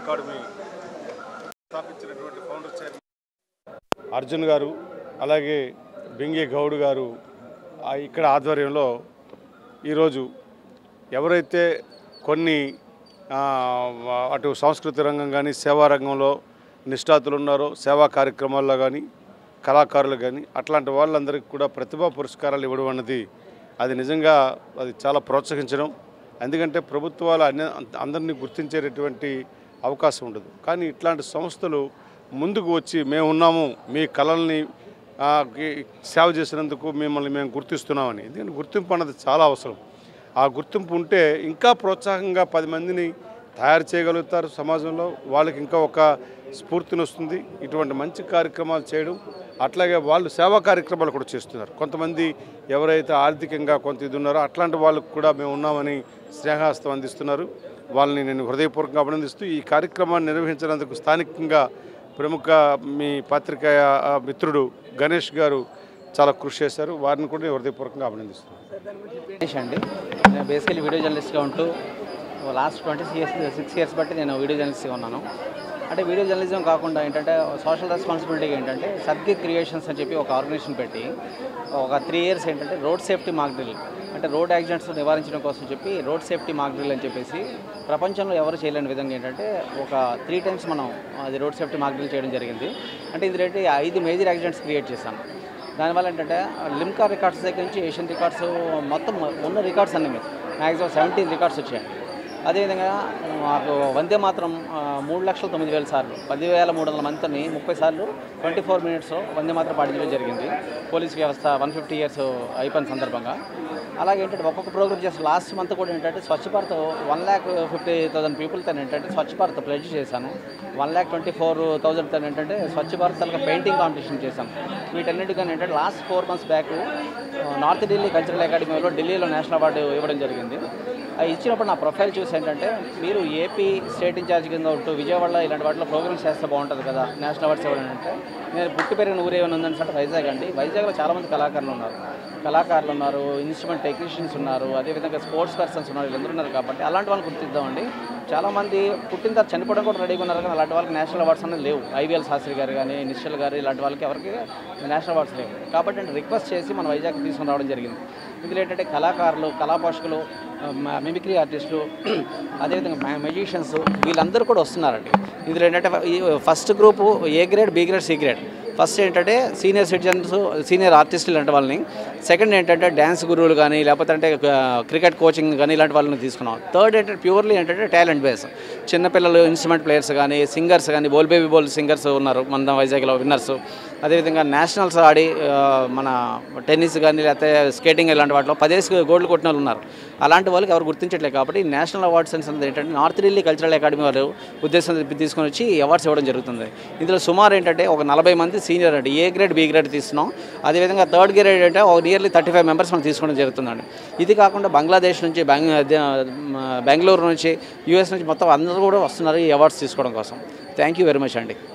academy స్థాపించినటువంటి founder chairman Arjun గారు అలాగే బింగి గౌడ్ గారు ఆ ఇక్కడ ఆధ్వర్యంలో ఈరోజు ఎవరైతే కొన్ని ఆ, అటు సంస్కృతి రంగం కానీ సేవా రంగంలో నిష్ఠాతులు ఉన్నారో సేవా కార్యక్రమాల్లో కానీ కళాకారులు కానీ అట్లాంటి వాళ్ళందరికీ కూడా ప్రతిభా పురస్కారాలు ఇవ్వడం అన్నది అది నిజంగా అది చాలా ప్రోత్సహించడం ఎందుకంటే ప్రభుత్వాలు అన్ని అందరినీ గుర్తించేటటువంటి అవకాశం ఉండదు కానీ ఇట్లాంటి సంస్థలు ముందుకు వచ్చి మేము ఉన్నాము మీ కళల్ని ఆ, కి- సేవ చేసినందుకు మిమ్మల్ని మేము గుర్తిస్తున్నామని ఎందుకంటే గుర్తింపు అన్నది చాలా అవసరం ఆ గుర్తింపు ఉంటే ఇంకా ప్రోత్సాహంగా పది మందిని తయారు చేయగలుగుతారు సమాజంలో వాళ్ళకి ఇంకా ఒక స్ఫూర్తిని వస్తుంది ఇటువంటి మంచి కార్యక్రమాలు చేయడం అట్లాగే వాళ్ళు సేవా కార్యక్రమాలు కూడా చేస్తున్నారు కొంతమంది ఎవరైతే ఆర్థికంగా కొంత ఇది ఉన్నారో అట్లాంటి వాళ్ళకు కూడా మేము ఉన్నామని స్నేహాస్తం అందిస్తున్నారు వాళ్ళని నేను హృదయపూర్వకంగా అభినందిస్తూ ఈ కార్యక్రమాన్ని నిర్వహించినందుకు స్థానికంగా ప్రముఖ మీ పత్రిక ఆ, మిత్రుడు గణేష్ గారు చాలా కృషి చేశారు వారిని కూడా నేను హృదయపూర్వకంగా అభినందిస్తున్నాను గణేష్ అండి నేను బేసికలీ వీడియో జర్నలిస్ట్గా ఉంటూ last twenty years six years బట్టి నేను వీడియో జర్నలిస్ట్గా ఉన్నాను అంటే వీడియో జర్నలిజం కాకుండా ఏంటంటే సోషల్ రెస్పాన్సిబిలిటీ ఏంటంటే సద్గి క్రియేషన్స్ అని చెప్పి ఒక ఆర్గనైజేషన్ పెట్టి ఒక త్రీ ఇయర్స్ ఏంటంటే రోడ్ సేఫ్టీ మాక్ డ్రిల్ అంటే రోడ్ యాక్సిడెంట్స్ నివారించడం కోసం చెప్పి రోడ్ సేఫ్టీ మాక్ డ్రిల్ అని చెప్పేసి ప్రపంచంలో ఎవరు చేయలేని విధంగా ఏంటంటే ఒక త్రీ టైమ్స్ మనం అది రోడ్ సేఫ్టీ మాక్ డ్రిల్ చేయడం జరిగింది అంటే ఇది ఏంటి ఐదు మేజర్ యాక్సిడెంట్స్ క్రియేట్ చేశాను దానివల్ల ఏంటంటే లిమ్కా రికార్డ్స్ దగ్గర నుంచి ఏషియన్ రికార్డ్స్ మొత్తం ఉన్న రికార్డ్స్ అన్ని మ్యాక్సిమం సెవెంటీన్ రికార్డ్స్ వచ్చాయండి అదేవిధంగా మాకు వందే మాత్రం ఆ, మూడు లక్షల తొమ్మిది వేల సార్లు పదివేల మూడు వందల మందిని ముప్పై సార్లు ట్వంటీ ఫోర్ మినిట్స్ వందే మాత్రం పాటించడం జరిగింది పోలీస్ వ్యవస్థ వన్ ఫిఫ్టీ ఇయర్స్ అయిపోయిన సందర్భంగా అలాగే ఏంటంటే ఒక్కొక్క ప్రోగ్రామ్ చేస్తే లాస్ట్ మంత్ కూడా ఏంటంటే Swachh Bharat one lakh fifty thousand పీపుల్తో ఏంటంటే స్వచ్ఛ భారత్ ప్లెడ్జ్ చేశాను వన్ ల్యాక్ ట్వంటీ ఫోర్ థౌసండ్తో ఏంటంటే స్వచ్ఛ భారత్ తనక పెయింటింగ్ కాంపిటీషన్ చేశాం వీటన్నిటికీ ఏంటంటే last four months back north Delhi cultural అకాడమీలో ఢిల్లీలో నేషనల్ అవార్డు ఇవ్వడం జరిగింది అది ఇచ్చినప్పుడు నా ప్రొఫైల్ చూసి ఏంటంటే మీరు ఏపీ స్టేట్ ఇన్ఛార్జ్ కింద ఉంటూ విజయవాడలో ఇలాంటి వాటిలో ప్రోగ్రామ్స్ చేస్తే బాగుంటుంది కదా నేషనల్ అవార్డ్స్ ఇవ్వడం అంటే నేను పుట్టి పెరిగిన ఊరు ఏమైనా ఉందని అంటే వైజాగ్ అండి వైజాగ్లో చాలామంది కళాకారులు ఉన్నారు కళాకారులు ఉన్నారు ఇన్స్ట్రుమెంట్ టెక్నీషియన్స్ ఉన్నారు అదేవిధంగా స్పోర్ట్స్ పర్సన్స్ ఉన్నారు వీళ్ళందరూ ఉన్నారు కాబట్టి అలాంటి వాళ్ళని గుర్తిద్దామండి చాలామంది పుట్టిన తర్వాత చనిపోవడం కూడా రెడీగా ఉన్నారు కానీ అలాంటి వాళ్ళకి నేషనల్ అవార్డ్స్ అనేది లేవు ఐవీఎల్ శాస్త్రి గారు కానీ నిశ్చల్ గారు ఇలాంటి వాళ్ళకి ఎవరికి నేషనల్ అవార్డ్స్ లేవు కాబట్టి నేను రిక్వెస్ట్ చేసి మన వైజాగ్ తీసుకుని రావడం జరిగింది ఇందులో ఏంటంటే కళాకారులు కళాపోషకులు మిమిక్రీ ఆర్టిస్టులు అదేవిధంగా మెజిషియన్స్ వీళ్ళందరూ కూడా వస్తున్నారండి ఇందులో ఏంటంటే ఈ first group A grade B grade C grade first ఏంటంటే సీనియర్ సిటిజన్స్ సీనియర్ ఆర్టిస్టులు లాంటి వాళ్ళని సెకండ్ ఏంటంటే డ్యాన్స్ గురువులు కానీ లేకపోతే అంటే క్రికెట్ కోచింగ్ కానీ ఇలాంటి వాళ్ళని తీసుకున్నాం థర్డ్ ఏంటంటే ప్యూర్లీ ఏంటంటే టాలెంట్ బేస్ చిన్నపిల్లలు ఇన్స్ట్రుమెంట్ ప్లేయర్స్ కానీ సింగర్స్ కానీ బోల్ బేబీ బోల్ సింగర్స్ ఉన్నారు మన వైజాగ్లో విన్నర్స్ అదేవిధంగా నేషనల్స్ ఆడి ఆ, మన టెన్నిస్ కానీ లేకపోతే స్కేటింగ్ ఇలాంటి వాటిలో పదేసి గోల్డ్ కొట్టిన వాళ్ళు ఉన్నారు అలాంటి వాళ్ళకి ఎవరు గుర్తించట్లేదు కాబట్టి నేషనల్ అవార్డ్స్ అనేది ఏంటంటే నార్త్ ఢిల్లీ కల్చరల్ అకాడమీ వారు ఉద్దేశం తీసుకొని వచ్చి అవార్డ్స్ ఇవ్వడం జరుగుతుంది ఇందులో సుమారు ఏంటంటే ఒక నలభై మంది సీనియర్ అండి ఏ గ్రేడ్ బి గ్రేడ్ తీస్తున్నాం అదేవిధంగా థర్డ్ గ్రేడ్ అంటే ఒక నియర్లీ థర్టీ ఫైవ్ మెంబర్స్ మనం తీసుకోవడం జరుగుతుందండి ఇది కాకుండా బంగ్లాదేశ్ నుంచి బెంగ బెంగళూరు నుంచి యూఎస్ నుంచి మొత్తం అందరూ కూడా వస్తున్నారు ఈ అవార్డ్స్ తీసుకోవడం కోసం థ్యాంక్ యూ వెరీ మచ్ అండి